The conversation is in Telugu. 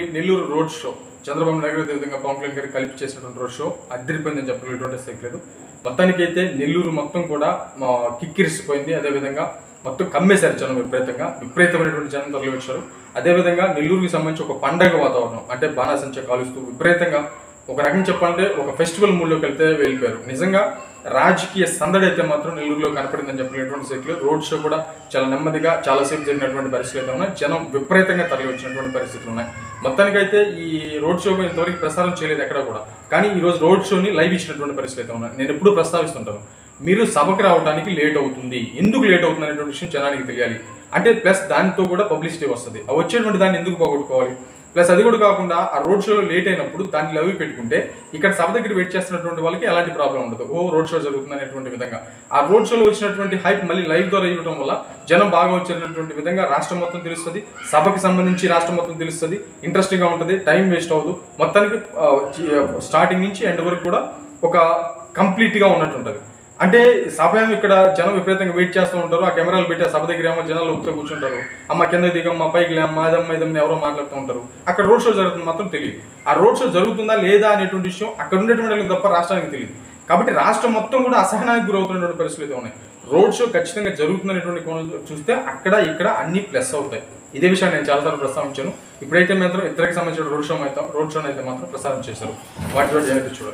నెల్లూరు రోడ్ షో చంద్రబాబు నాయుడు గారు విధంగా పవన్ కళ్యాణ్ గారు కలిపి చేసినటువంటి రోడ్ షో అద్దరిపోయిందని చెప్పలేటువంటి సెక్లేదు మొత్తానికి అయితే నెల్లూరు మొత్తం కూడా మా కిక్కిరిసిపోయింది అదేవిధంగా మొత్తం కమ్మేశారు జనం విపరీతంగా విపరీతమైనటువంటి జనం తరలి వచ్చారు అదేవిధంగా నెల్లూరుకి సంబంధించి ఒక పండగ వాతావరణం అంటే బాణాసంచ కాలుస్తూ విపరీతంగా ఒక రకం చెప్పాలంటే ఒక ఫెస్టివల్ మూడ్లోకి వెళ్తే వెళ్ళిపోయారు నిజంగా రాజకీయ సందడి అయితే మాత్రం నెల్లూరులో కనపడిందని చెప్పినటువంటి సెట్లు రోడ్ షో కూడా చాలా నెమ్మదిగా చాలాసేపు జరిగినటువంటి పరిస్థితులు అయితే ఉన్నాయి జనం విపరీతంగా తరలి వచ్చినటువంటి పరిస్థితులు ఉన్నాయి మొత్తానికైతే ఈ రోడ్ షో ఇంతవరకు ప్రసారం చేయలేదు ఎక్కడ కూడా కానీ ఈ రోజు రోడ్ షోని లైవ్ ఇచ్చినటువంటి పరిస్థితులు అయితే ఉన్నాయి నేను ఎప్పుడు ప్రస్తావిస్తుంటాను మీరు సభకు రావడానికి లేట్ అవుతుంది ఎందుకు లేట్ అవుతుంది అనేటువంటి విషయం జనానికి తెలియాలి అంటే ప్లస్ దానితో కూడా పబ్లిసిటీ వస్తుంది ఆ వచ్చేటువంటి దాన్ని ఎందుకు పోగొట్టుకోవాలి ప్లస్ అది కూడా కాకుండా ఆ రోడ్ షో లేట్ అయినప్పుడు దాన్ని లవ్ పెట్టుకుంటే ఇక్కడ సభ దగ్గర వెయిట్ చేస్తున్నటువంటి వాళ్ళకి ఎలాంటి ప్రాబ్లం ఉండదు ఓ రోడ్ షో జరుగుతుంది అనేటువంటి విధంగా ఆ రోడ్ షోలో వచ్చినటువంటి హైప్ మళ్ళీ లైవ్ ద్వారా ఇవ్వడం వల్ల జనం బాగా వచ్చినటువంటి విధంగా రాష్ట్రం మొత్తం తెలుస్తుంది సభకి సంబంధించి రాష్ట్రం మొత్తం తెలుస్తుంది ఇంట్రెస్టింగ్ గా ఉంటుంది టైం వేస్ట్ అవ్వదు మొత్తానికి స్టార్టింగ్ నుంచి ఎండ్ వరకు కూడా ఒక కంప్లీట్ గా ఉన్నట్టు ఉంటుంది అంటే సభ ఏమో ఇక్కడ జనం విపరీతంగా వెయిట్ చేస్తూ ఉంటారు ఆ కెమెరాలు పెట్టి ఆ సభ దగ్గర ఏమో జనాలు ఉత్తర కూర్చుంటారు అమ్మ కింద దిగమ్మ పైకి లేమ్మ అదమ్మ ఇదమ్మ ఎవరో మాట్లాడుతూ ఉంటారు అక్కడ రోడ్ షో జరుగుతుంది మాత్రం తెలియదు ఆ రోడ్ షో జరుగుతుందా లేదా అనేటువంటి విషయం అక్కడ ఉండేటువంటి వాళ్ళకి తప్ప రాష్ట్రానికి తెలియదు కాబట్టి రాష్ట్రం మొత్తం కూడా అసహనానికి గురవుతున్నటువంటి పరిస్థితులు అయితే ఉన్నాయి రోడ్ షో ఖచ్చితంగా జరుగుతుందనేటువంటి కోణంలో చూస్తే అక్కడ ఇక్కడ అన్ని ప్లస్ అవుతాయి ఇదే విషయాన్ని నేను చాలాసార్లు ప్రస్తావించాను ఇప్పుడైతే మాత్రం ఇతరికి సంబంధించిన రోడ్ షో అయితే రోడ్ షో అయితే మాత్రం ప్రసారం చేశారు వాటి చూడండి చూడాలి